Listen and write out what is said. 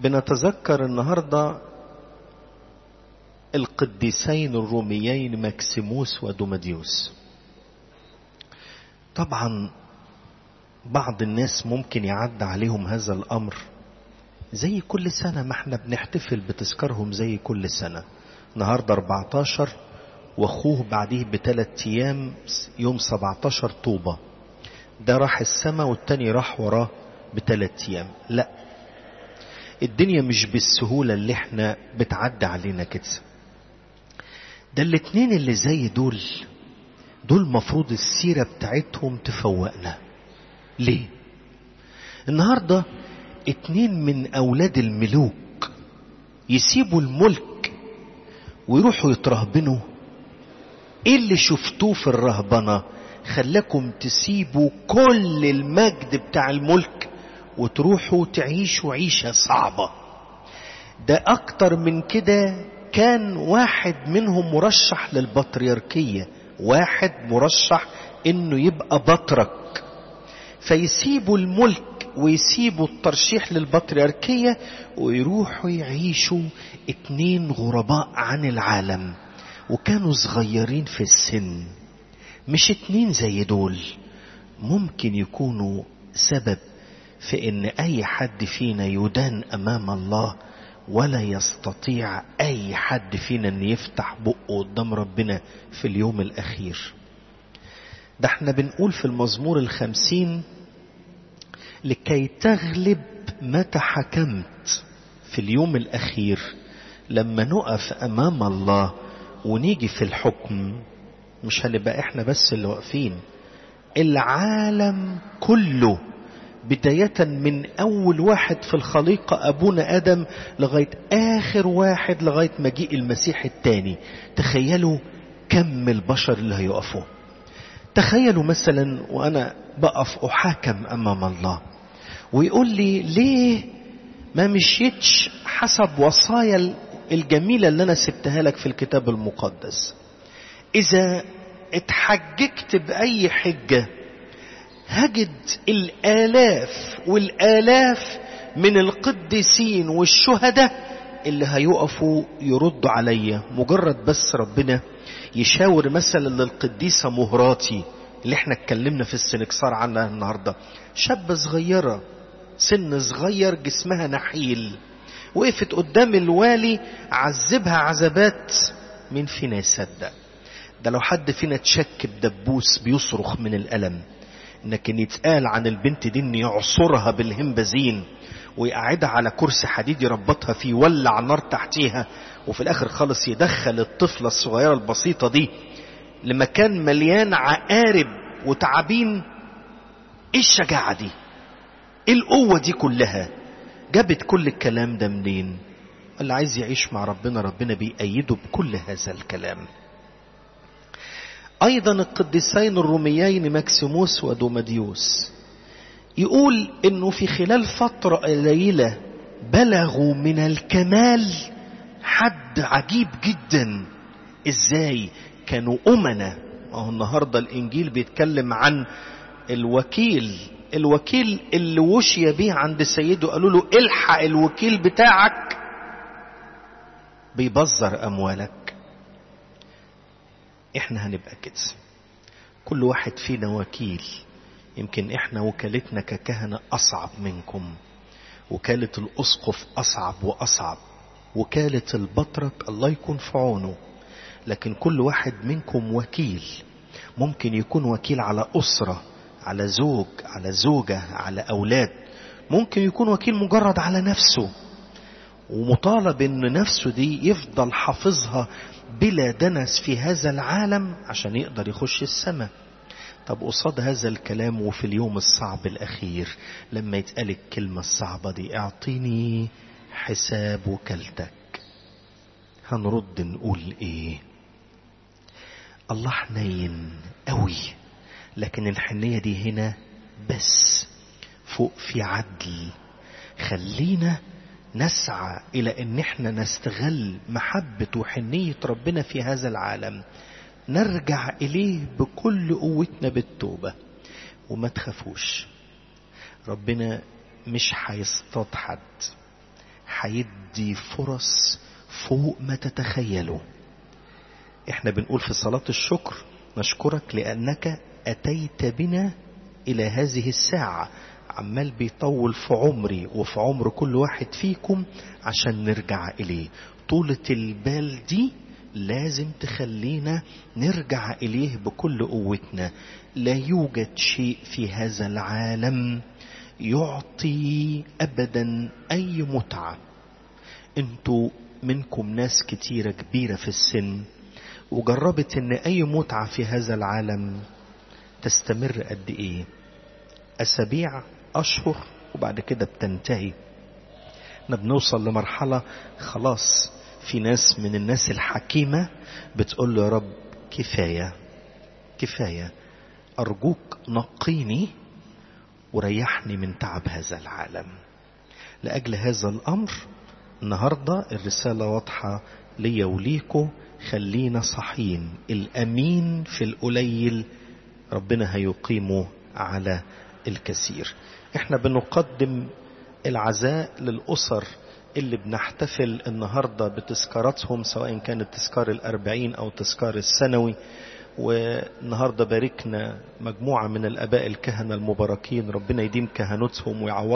بنتذكر النهاردة القديسين الروميين ماكسيموس ودوماديوس طبعا بعض الناس ممكن يعد عليهم هذا الأمر زي كل سنة ما احنا بنحتفل بتذكارهم زي كل سنة النهاردة 14 واخوه بعديه بثلاث ايام يوم 17 طوبة ده راح السماء والتاني راح وراه بثلاث ايام لا الدنيا مش بالسهولة اللي احنا بتعدي علينا كده ده الاتنين اللي زي دول دول مفروض السيرة بتاعتهم تفوقنا ليه النهاردة اتنين من اولاد الملوك يسيبوا الملك ويروحوا يترهبنوا ايه اللي شفتوه في الرهبنة خلاكم تسيبوا كل المجد بتاع الملك وتروحوا تعيشوا عيشة صعبة ده اكتر من كده كان واحد منهم مرشح للبطريركية واحد مرشح انه يبقى بطرك فيسيبوا الملك ويسيبوا الترشيح للبطريركية ويروحوا يعيشوا اتنين غرباء عن العالم وكانوا صغيرين في السن مش اتنين زي دول ممكن يكونوا سبب في ان اي حد فينا يدان امام الله ولا يستطيع اي حد فينا ان يفتح بقه قدام ربنا في اليوم الاخير ده احنا بنقول في المزمور الخمسين لكي تغلب متى حكمت في اليوم الاخير لما نقف امام الله ونيجي في الحكم مش هنبقى احنا بس اللي واقفين العالم كله بداية من أول واحد في الخليقة أبونا آدم لغاية آخر واحد لغاية مجيء المسيح التاني تخيلوا كم البشر اللي هيقفوا تخيلوا مثلا وأنا بقف أحاكم أمام الله ويقول لي ليه ما مشيتش حسب وصايا الجميلة اللي أنا سبتها لك في الكتاب المقدس إذا اتحججت بأي حجة هجد الآلاف والآلاف من القديسين والشهداء اللي هيقفوا يردوا عليا مجرد بس ربنا يشاور مثلا للقديسة مهراتي اللي احنا اتكلمنا في السنكسار عنها النهاردة شابة صغيرة سن صغير جسمها نحيل وقفت قدام الوالي عذبها عذابات مين فينا يصدق ده لو حد فينا تشك بدبوس بيصرخ من الألم لكن يتقال عن البنت دي ان يعصرها بالهمبزين ويقعدها على كرسي حديد يربطها فيه يولع نار تحتيها وفي الاخر خالص يدخل الطفلة الصغيرة البسيطة دي لمكان مليان عقارب وتعابين ايه الشجاعة دي ايه القوة دي كلها جابت كل الكلام ده منين اللي عايز يعيش مع ربنا ربنا بيأيده بكل هذا الكلام ايضا القديسين الروميين ماكسيموس ودوماديوس يقول انه في خلال فترة قليلة بلغوا من الكمال حد عجيب جدا ازاي كانوا امنا ما هو النهارده الانجيل بيتكلم عن الوكيل الوكيل اللي وشي بيه عند سيده قالوا له الحق الوكيل بتاعك بيبذر اموالك احنا هنبقى كده كل واحد فينا وكيل يمكن احنا وكالتنا ككهنة اصعب منكم وكالة الاسقف اصعب واصعب وكالة البطرك الله يكون في عونه لكن كل واحد منكم وكيل ممكن يكون وكيل على اسرة على زوج على زوجة على اولاد ممكن يكون وكيل مجرد على نفسه ومطالب ان نفسه دي يفضل حافظها بلا دنس في هذا العالم عشان يقدر يخش السماء طب قصاد هذا الكلام وفي اليوم الصعب الأخير لما يتقال الكلمة الصعبة دي اعطيني حساب وكالتك هنرد نقول ايه الله حنين قوي لكن الحنية دي هنا بس فوق في عدل خلينا نسعى الى ان احنا نستغل محبة وحنية ربنا في هذا العالم نرجع اليه بكل قوتنا بالتوبة وما تخافوش ربنا مش هيصطاد حد هيدي فرص فوق ما تتخيلوا احنا بنقول في صلاة الشكر نشكرك لأنك أتيت بنا إلى هذه الساعة عمال بيطول في عمري وفي عمر كل واحد فيكم عشان نرجع إليه طولة البال دي لازم تخلينا نرجع إليه بكل قوتنا لا يوجد شيء في هذا العالم يعطي أبدا أي متعة انتوا منكم ناس كتيرة كبيرة في السن وجربت ان اي متعة في هذا العالم تستمر قد ايه اسابيع اشهر وبعد كده بتنتهي احنا بنوصل لمرحلة خلاص في ناس من الناس الحكيمة بتقول له يا رب كفاية كفاية أرجوك نقيني وريحني من تعب هذا العالم لأجل هذا الأمر النهاردة الرسالة واضحة ليا وليكو خلينا صحين الأمين في القليل ربنا هيقيمه على الكثير احنا بنقدم العزاء للأسر اللي بنحتفل النهاردة بتذكاراتهم سواء كان التذكار الأربعين أو التذكار السنوي والنهاردة باركنا مجموعة من الأباء الكهنة المباركين ربنا يديم كهنوتهم ويعوض